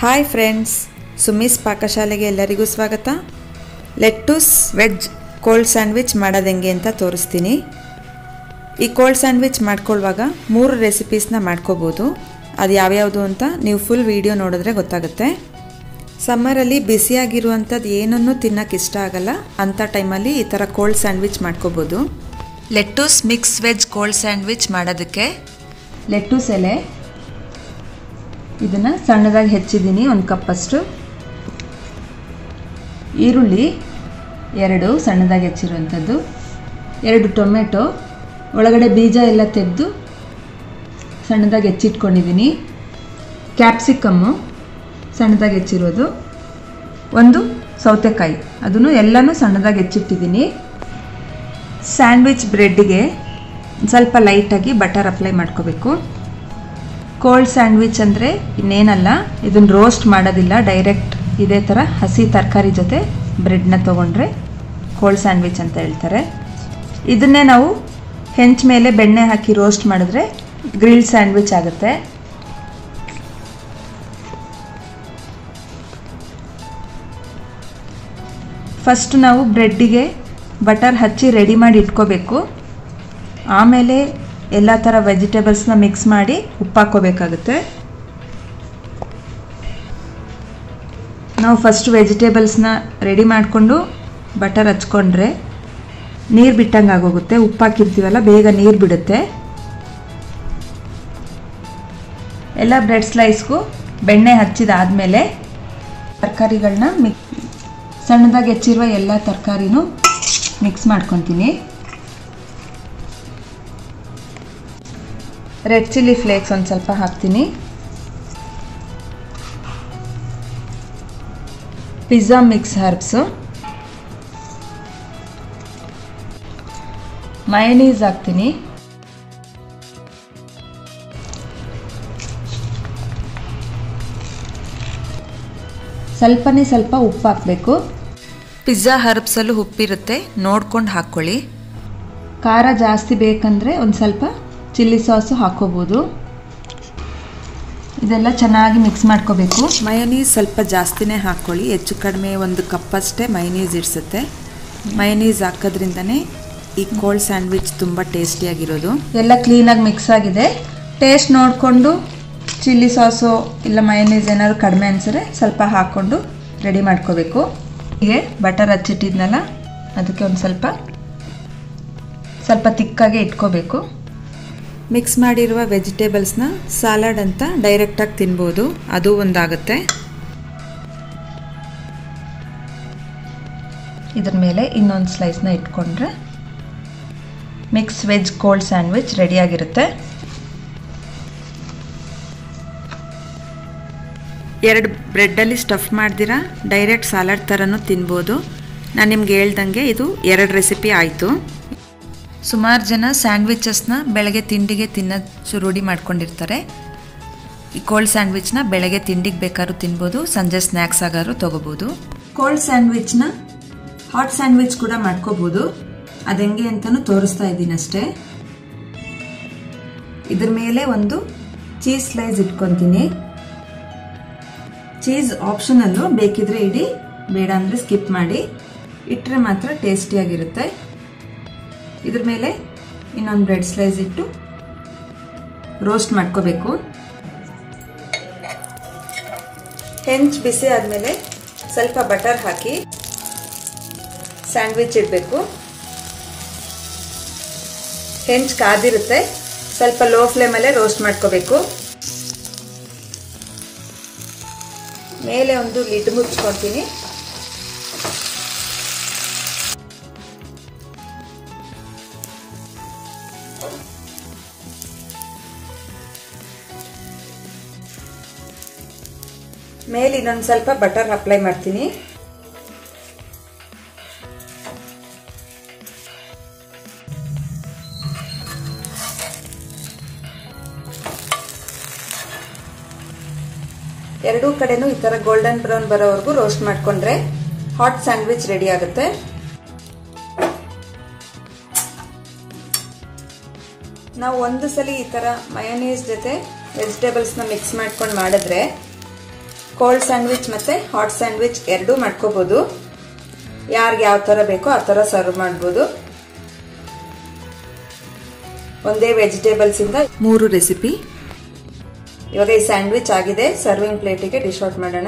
hi friends ಸುಮಿಸ್ ಪಾಕಶಾಲೆಗೆ ಎಲ್ಲರಿಗೂ ಸ್ವಾಗತ ಲೆಟ್ಟೂಸ್ veg cold sandwich ಮಾಡೋದು ಹೆಂಗೆ ಅಂತ ತೋರಿಸ್ತೀನಿ ಈ ಕೋಲ್ಡ್ ಸ್ಯಾಂಡ್ವಿಚ್ ಮಾಡ್ಕೊಳ್ಳುವಾಗ ಮೂರು ರೆಸಿಪೀಸ್ನ ಮಾಡ್ಕೋಬೋದು ಅದು ಯಾವ್ಯಾವುದು ಅಂತ ನೀವು ಫುಲ್ ವಿಡಿಯೋ ನೋಡಿದ್ರೆ ಗೊತ್ತಾಗುತ್ತೆ ಸಮ್ಮರಲ್ಲಿ ಬಿಸಿಯಾಗಿರುವಂಥದ್ದು ಏನನ್ನೂ ತಿನ್ನೋಕೆ ಇಷ್ಟ ಆಗಲ್ಲ ಅಂಥ ಟೈಮಲ್ಲಿ ಈ ಥರ ಕೋಲ್ಡ್ ಸ್ಯಾಂಡ್ವಿಚ್ ಮಾಡ್ಕೋಬೋದು lettuce mix veg cold sandwich ಮಾಡೋದಕ್ಕೆ ಲೆಟ್ಟೂಸ್ ಎಲೆ ಇದನ್ನು ಸಣ್ಣದಾಗಿ ಹೆಚ್ಚಿದ್ದೀನಿ ಒಂದು ಕಪ್ಪಷ್ಟು ಈರುಳ್ಳಿ ಎರಡು ಸಣ್ಣದಾಗಿ ಹೆಚ್ಚಿರುವಂಥದ್ದು ಎರಡು ಟೊಮೆಟೊ ಒಳಗಡೆ ಬೀಜ ಎಲ್ಲ ತೆಗೆದು ಸಣ್ಣದಾಗಿ ಹೆಚ್ಚಿಟ್ಕೊಂಡಿದ್ದೀನಿ ಕ್ಯಾಪ್ಸಿಕಮ್ಮು ಸಣ್ಣದಾಗಿ ಹೆಚ್ಚಿರೋದು ಒಂದು ಸೌತೆಕಾಯಿ ಅದನ್ನು ಎಲ್ಲನೂ ಸಣ್ಣದಾಗಿ ಹೆಚ್ಚಿಟ್ಟಿದ್ದೀನಿ ಸ್ಯಾಂಡ್ವಿಚ್ ಬ್ರೆಡ್ಗೆ ಸ್ವಲ್ಪ ಲೈಟಾಗಿ ಬಟರ್ ಅಪ್ಲೈ ಮಾಡ್ಕೋಬೇಕು ಕೋಲ್ಡ್ ಸ್ಯಾಂಡ್ವಿಚ್ ಅಂದರೆ ಇನ್ನೇನಲ್ಲ ಇದನ್ನು ರೋಸ್ಟ್ ಮಾಡೋದಿಲ್ಲ ಡೈರೆಕ್ಟ್ ಇದೇ ಥರ ಹಸಿ ತರಕಾರಿ ಜೊತೆ ಬ್ರೆಡ್ನ ತೊಗೊಂಡ್ರೆ ಕೋಲ್ಡ್ ಸ್ಯಾಂಡ್ವಿಚ್ ಅಂತ ಹೇಳ್ತಾರೆ ಇದನ್ನೇ ನಾವು ಹೆಂಚ ಮೇಲೆ ಬೆಣ್ಣೆ ಹಾಕಿ ರೋಸ್ಟ್ ಮಾಡಿದ್ರೆ ಗ್ರಿಲ್ ಸ್ಯಾಂಡ್ವಿಚ್ ಆಗುತ್ತೆ ಫಸ್ಟ್ ನಾವು ಬ್ರೆಡ್ಡಿಗೆ ಬಟರ್ ಹಚ್ಚಿ ರೆಡಿ ಮಾಡಿ ಇಟ್ಕೋಬೇಕು ಆಮೇಲೆ ಎಲ್ಲ ಥರ ವೆಜಿಟೇಬಲ್ಸ್ನ ಮಿಕ್ಸ್ ಮಾಡಿ ಉಪ್ಪು ಹಾಕ್ಕೋಬೇಕಾಗುತ್ತೆ ನಾವು ಫಸ್ಟ್ ವೆಜಿಟೇಬಲ್ಸ್ನ ರೆಡಿ ಮಾಡಿಕೊಂಡು ಬಟರ್ ಹಚ್ಕೊಂಡ್ರೆ ನೀರು ಬಿಟ್ಟಂಗೆ ಆಗೋಗುತ್ತೆ ಉಪ್ಪು ಹಾಕಿರ್ತೀವಲ್ಲ ಬೇಗ ನೀರು ಬಿಡುತ್ತೆ ಎಲ್ಲ ಬ್ರೆಡ್ ಸ್ಲೈಸ್ಗೂ ಬೆಣ್ಣೆ ಹಚ್ಚಿದಾದಮೇಲೆ ತರಕಾರಿಗಳನ್ನ ಮಿಕ್ ಸಣ್ಣದಾಗಿ ಹೆಚ್ಚಿರುವ ಎಲ್ಲ ತರಕಾರಿನೂ ಮಿಕ್ಸ್ ಮಾಡ್ಕೊತೀನಿ ರೆಡ್ ಚಿಲ್ಲಿ ಫ್ಲೇಕ್ಸ್ ಒಂದು ಸ್ವಲ್ಪ ಹಾಕ್ತೀನಿ ಪಿಜ್ಜಾ ಮಿಕ್ಸ್ ಹರ್ಬ್ಸು ಮಯನೀಸ್ ಹಾಕ್ತೀನಿ ಸ್ವಲ್ಪನೇ ಸ್ವಲ್ಪ ಉಪ್ಪು ಹಾಕಬೇಕು ಪಿಜ್ಜಾ ಹರ್ಬ್ಸಲ್ಲೂ ಉಪ್ಪಿರುತ್ತೆ ನೋಡ್ಕೊಂಡು ಹಾಕ್ಕೊಳ್ಳಿ ಖಾರ ಜಾಸ್ತಿ ಬೇಕಂದರೆ ಒಂದು ಸ್ವಲ್ಪ ಚಿಲ್ಲಿ ಸಾಸು ಹಾಕೋಬೋದು ಇದೆಲ್ಲ ಚೆನ್ನಾಗಿ ಮಿಕ್ಸ್ ಮಾಡ್ಕೋಬೇಕು ಮಯನೀಸ್ ಸ್ವಲ್ಪ ಜಾಸ್ತಿನೇ ಹಾಕ್ಕೊಳ್ಳಿ ಹೆಚ್ಚು ಕಡಿಮೆ ಒಂದು ಕಪ್ಪಷ್ಟೇ ಮಯನೀಸ್ ಇಡಿಸುತ್ತೆ ಮಯನೀಸ್ ಹಾಕೋದ್ರಿಂದನೇ ಈ ಕೋಲ್ಡ್ ಸ್ಯಾಂಡ್ವಿಚ್ ತುಂಬ ಟೇಸ್ಟಿಯಾಗಿರೋದು ಎಲ್ಲ ಕ್ಲೀನಾಗಿ ಮಿಕ್ಸ್ ಆಗಿದೆ ಟೇಸ್ಟ್ ನೋಡಿಕೊಂಡು ಚಿಲ್ಲಿ ಸಾಸು ಇಲ್ಲ ಮಯನೀಸ್ ಏನಾದ್ರು ಕಡಿಮೆ ಅನ್ಸಿದ್ರೆ ಸ್ವಲ್ಪ ಹಾಕ್ಕೊಂಡು ರೆಡಿ ಮಾಡ್ಕೋಬೇಕು ಹೀಗೆ ಬಟರ್ ಹಚ್ಚಿಟ್ಟಿದ್ನಲ್ಲ ಅದಕ್ಕೆ ಒಂದು ಸ್ವಲ್ಪ ಸ್ವಲ್ಪ ತಿಕ್ಕಾಗೆ ಇಟ್ಕೋಬೇಕು ಮಿಕ್ಸ್ ಮಾಡಿರುವ ವೆಜಿಟೇಬಲ್ಸ್ನ ಸಲಾಡ್ ಅಂತ ಡೈರೆಕ್ಟಾಗಿ ತಿನ್ಬೋದು ಅದು ಒಂದಾಗುತ್ತೆ ಇದ್ರ ಮೇಲೆ ಇನ್ನೊಂದು ಸ್ಲೈಸ್ನ ಇಟ್ಕೊಂಡ್ರೆ ಮಿಕ್ಸ್ ವೆಜ್ ಕೋಲ್ಡ್ ಸ್ಯಾಂಡ್ವಿಚ್ ರೆಡಿಯಾಗಿರುತ್ತೆ ಎರಡು ಬ್ರೆಡ್ಡಲ್ಲಿ ಸ್ಟಫ್ ಮಾಡ್ದಿರಾ ಡೈರೆಕ್ಟ್ ಸಲಾಡ್ ಥರನೂ ತಿನ್ಬೋದು ನಾನು ನಿಮ್ಗೆ ಹೇಳ್ದಂಗೆ ಇದು ಎರಡು ರೆಸಿಪಿ ಆಯಿತು ಸುಮಾರು ಜನ ಸ್ಯಾಂಡ್ವಿಚಸ್ನ ಬೆಳಗ್ಗೆ ತಿಂಡಿಗೆ ತಿನ್ನೋದು ರೂಢಿ ಮಾಡ್ಕೊಂಡಿರ್ತಾರೆ ಈ ಕೋಲ್ಡ್ ಸ್ಯಾಂಡ್ವಿಚ್ನ ಬೆಳಗ್ಗೆ ತಿಂಡಿಗೆ ಬೇಕಾದ್ರೂ ತಿನ್ಬೋದು ಸಂಜೆ ಸ್ನ್ಯಾಕ್ಸ್ ಆಗಾದ್ರೂ ತೊಗೋಬೋದು ಕೋಲ್ಡ್ ಸ್ಯಾಂಡ್ವಿಚ್ನ ಹಾಟ್ ಸ್ಯಾಂಡ್ವಿಚ್ ಕೂಡ ಮಾಡ್ಕೋಬೋದು ಅದು ಹೆಂಗೆ ಅಂತಲೂ ತೋರಿಸ್ತಾ ಇದ್ದೀನಿ ಅಷ್ಟೇ ಇದ್ರ ಮೇಲೆ ಒಂದು ಚೀಸ್ ಸ್ಲೈಸ್ ಇಟ್ಕೊತೀನಿ ಚೀಸ್ ಆಪ್ಷನಲ್ಲು ಬೇಕಿದ್ರೆ ಇಡಿ ಬೇಡ ಅಂದರೆ ಸ್ಕಿಪ್ ಮಾಡಿ ಇಟ್ಟರೆ ಮಾತ್ರ ಟೇಸ್ಟಿಯಾಗಿರುತ್ತೆ ಇದ್ರ ಮೇಲೆ ಇನ್ನೊಂದು ಬ್ರೆಡ್ ಸ್ಲೈಸ್ ಇಟ್ಟು ರೋಸ್ಟ್ ಮಾಡ್ಕೋಬೇಕು ಹೆಂಚ್ ಬಿಸಿ ಆದಮೇಲೆ ಸ್ವಲ್ಪ ಬಟರ್ ಹಾಕಿ ಸ್ಯಾಂಡ್ವಿಚ್ ಇಡಬೇಕು ಹೆಂಚ್ ಕಾದಿರುತ್ತೆ ಸ್ವಲ್ಪ ಲೋ ಫ್ಲೇಮಲ್ಲೇ ರೋಸ್ಟ್ ಮಾಡ್ಕೋಬೇಕು ಮೇಲೆ ಒಂದು ಲಿಡ್ ಮುಚ್ಕೊತೀನಿ ಮೇಲೆ ಇನ್ನೊಂದು ಸ್ವಲ್ಪ ಬಟರ್ ಅಪ್ಲೈ ಮಾಡ್ತೀನಿ ಎರಡೂ ಕಡೆನೂ ಈ ಥರ ಗೋಲ್ಡನ್ ಬ್ರೌನ್ ಬರೋವರೆಗೂ ರೋಸ್ಟ್ ಮಾಡ್ಕೊಂಡ್ರೆ ಹಾಟ್ ಸ್ಯಾಂಡ್ವಿಚ್ ರೆಡಿ ಆಗುತ್ತೆ ನಾವು ಒಂದು ಸಲ ಈ ಥರ ಮಯೋನೀಸ್ ಜೊತೆ ವೆಜಿಟೇಬಲ್ಸ್ನ ಮಿಕ್ಸ್ ಮಾಡ್ಕೊಂಡು ಮಾಡಿದ್ರೆ ಕೋಲ್ಡ್ ಸ್ಯಾಂಡ್ವಿಚ್ ಮತ್ತು ಹಾಟ್ ಸ್ಯಾಂಡ್ವಿಚ್ ಎರಡೂ ಮಾಡ್ಕೋಬೋದು ಯಾರಿಗೆ ಯಾವ ಥರ ಬೇಕೋ ಆ ಥರ ಸರ್ವ್ ಮಾಡ್ಬೋದು ಒಂದೇ ವೆಜಿಟೇಬಲ್ಸಿಂದ ಮೂರು ರೆಸಿಪಿ ಇವಾಗ ಈ ಸ್ಯಾಂಡ್ವಿಚ್ ಆಗಿದೆ ಸರ್ವಿಂಗ್ ಪ್ಲೇಟಿಗೆ ಡಿಶ್ ಔಟ್ ಮಾಡೋಣ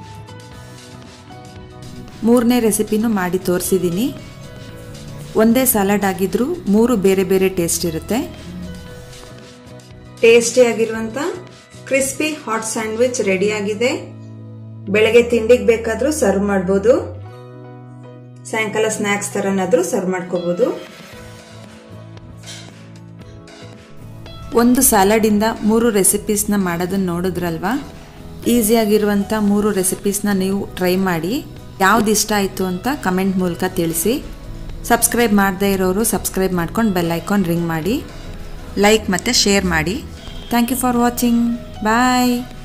ಮೂರನೇ ರೆಸಿಪಿನೂ ಮಾಡಿ ತೋರಿಸಿದ್ದೀನಿ ಒಂದೇ ಸಲಾಡ್ ಆಗಿದ್ರೂ ಮೂರು ಬೇರೆ ಬೇರೆ ಟೇಸ್ಟ್ ಇರುತ್ತೆ ಟೇಸ್ಟಿಯಾಗಿರುವಂಥ ಕ್ರಿಸ್ಪಿ ಹಾಟ್ ಸ್ಯಾಂಡ್ವಿಚ್ ರೆಡಿ ಆಗಿದೆ ಬೆಳಗ್ಗೆ ತಿಂಡಿಗೆ ಬೇಕಾದರೂ ಸರ್ವ್ ಮಾಡ್ಬೋದು ಸಾಯಂಕಾಲ ಸ್ನ್ಯಾಕ್ಸ್ ಥರನಾದರೂ ಸರ್ವ್ ಮಾಡ್ಕೋಬೋದು ಒಂದು ಸ್ಯಾಲಡಿಂದ ಮೂರು ರೆಸಿಪೀಸ್ನ ಮಾಡೋದನ್ನು ನೋಡಿದ್ರಲ್ವಾ ಈಸಿಯಾಗಿರುವಂಥ ಮೂರು ರೆಸಿಪೀಸ್ನ ನೀವು ಟ್ರೈ ಮಾಡಿ ಯಾವ್ದು ಇಷ್ಟ ಆಯಿತು ಅಂತ ಕಮೆಂಟ್ ಮೂಲಕ ತಿಳಿಸಿ ಸಬ್ಸ್ಕ್ರೈಬ್ ಮಾಡದೇ ಇರೋರು ಸಬ್ಸ್ಕ್ರೈಬ್ ಮಾಡ್ಕೊಂಡು ಬೆಲ್ ಐಕಾನ್ ರಿಂಗ್ ಮಾಡಿ ಲೈಕ್ ಮತ್ತು ಶೇರ್ ಮಾಡಿ thank you for watching bye